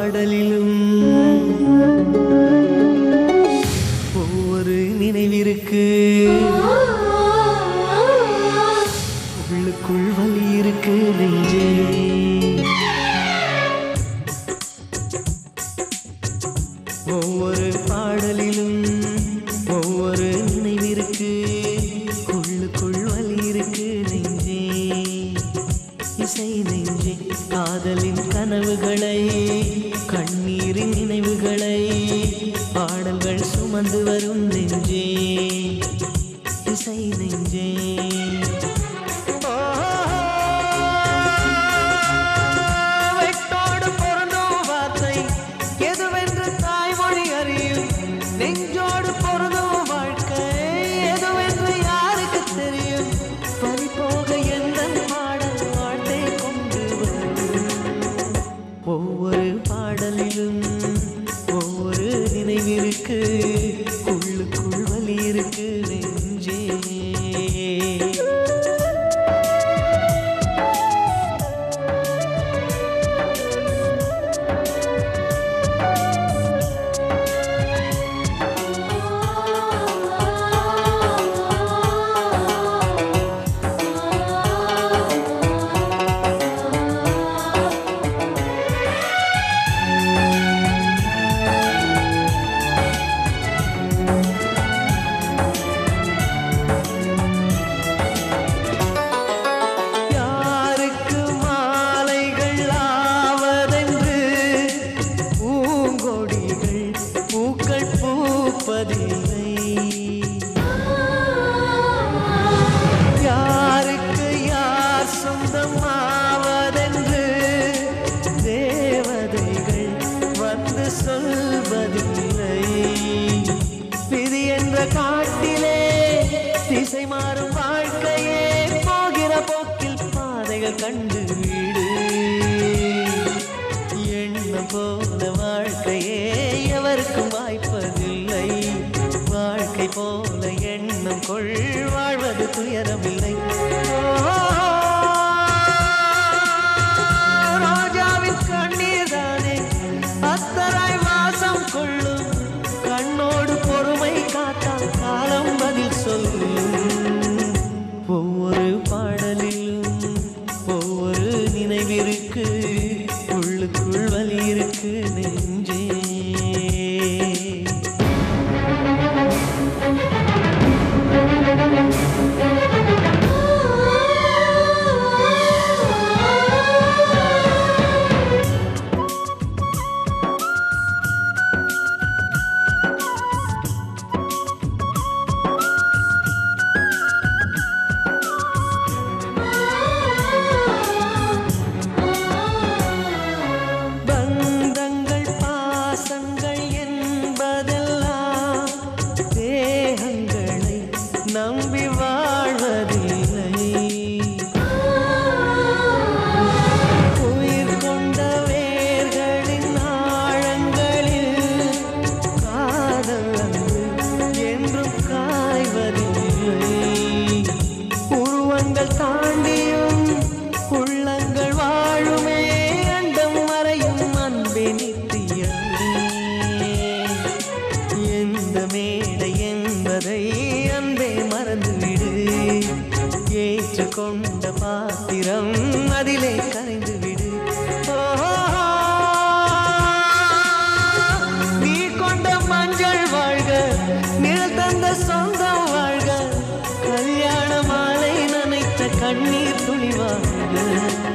பாடலிலும் ஒவ்வொரு நினைவிருக்கு உள்ளுக்குள் வலி இருக்கு நெஞ்சே ஒவ்வொரு பாடலிலும் ஒவ்வொரு நினைவிருக்கு உள்ளுக்குள் வலி இருக்கு நெஞ்சே இசை நெஞ்சே காதலின் கனவுகளை கண்ணீரின் நினைவுகளை பாடல்கள் சுமந்து வரும் நெஞ்சே இசை நெஞ்சே வெட்டோடு பொருந்தும் வார்த்தை எதுவென்று தாய்மொழி அறியும் நெஞ்சோடு பொருந்தும் வாழ்க்கை எதுவென்று யாருக்கு தெரியும் பறி போக எந்த பாடல் வாழ்த்தை கொண்டு வரும் ஒவ்வொரு பாடலிலும் ஒவ்வொரு நினைவிருக்கு உள்ளுக்குள் வலி இருக்கு நெஞ்சே யாருக்கு மாலைகள் ஆவதென்று பூங்கொடிகள் பூக்கள் பூப்பதில்லை யாருக்கு யார் சொந்தம் ஆவதென்று தேவதைகள் வந்து சொல்வதில்லை விதி என்ற காட்டிலே திசை மாறும் வாழ்க்கையே போகிற போக்கில் பாதைகள் கண்டு வீடு எண்ணம் போல வாழ்க்கையே எவருக்கும் வாய்ப்பதில்லை வாழ்க்கை போல எண்ணம் கொள் வாழ்வது துயரமில்லை ராஜாவின் கண்ணீர் தானே அத்தராய் வாசம் கொள்ளும் கண்ணோடு பொறுமை காத்தால் காலம் பதில் சொல்லும் ஒவ்வொரு பாடலிலும் ஒவ்வொரு நினைவிற்கு உள்ளுக்குள் வலி இருக்கு நெஞ்சே பந்தங்கள் பாசங்கள் என்பதெல்லாம் தேகங்களை நம்பி வாழ்வதில்லை உயிர் கொண்ட வேர்களின் ஆழங்களில் காதல் அன்பு என்றும் காய்வதில்லை உருவங்கள் தாண்டியும் உள்ளங்கள் வாழுமே அண்டம் மறையும் அன்பே நித்தியமே எந்த மேடை என்பதை அன்பே மறந்துவிடு ஏற்றுக்கொண்ட பாத்திரம் அதிலே கரைந்து விடு நீ கொண்ட மஞ்சள் வாழ்க நிழல் தந்த சொந்தம் வாழ்க கல்யாண மாலை நனைத்த கண்ணீர் துளி வாழ்க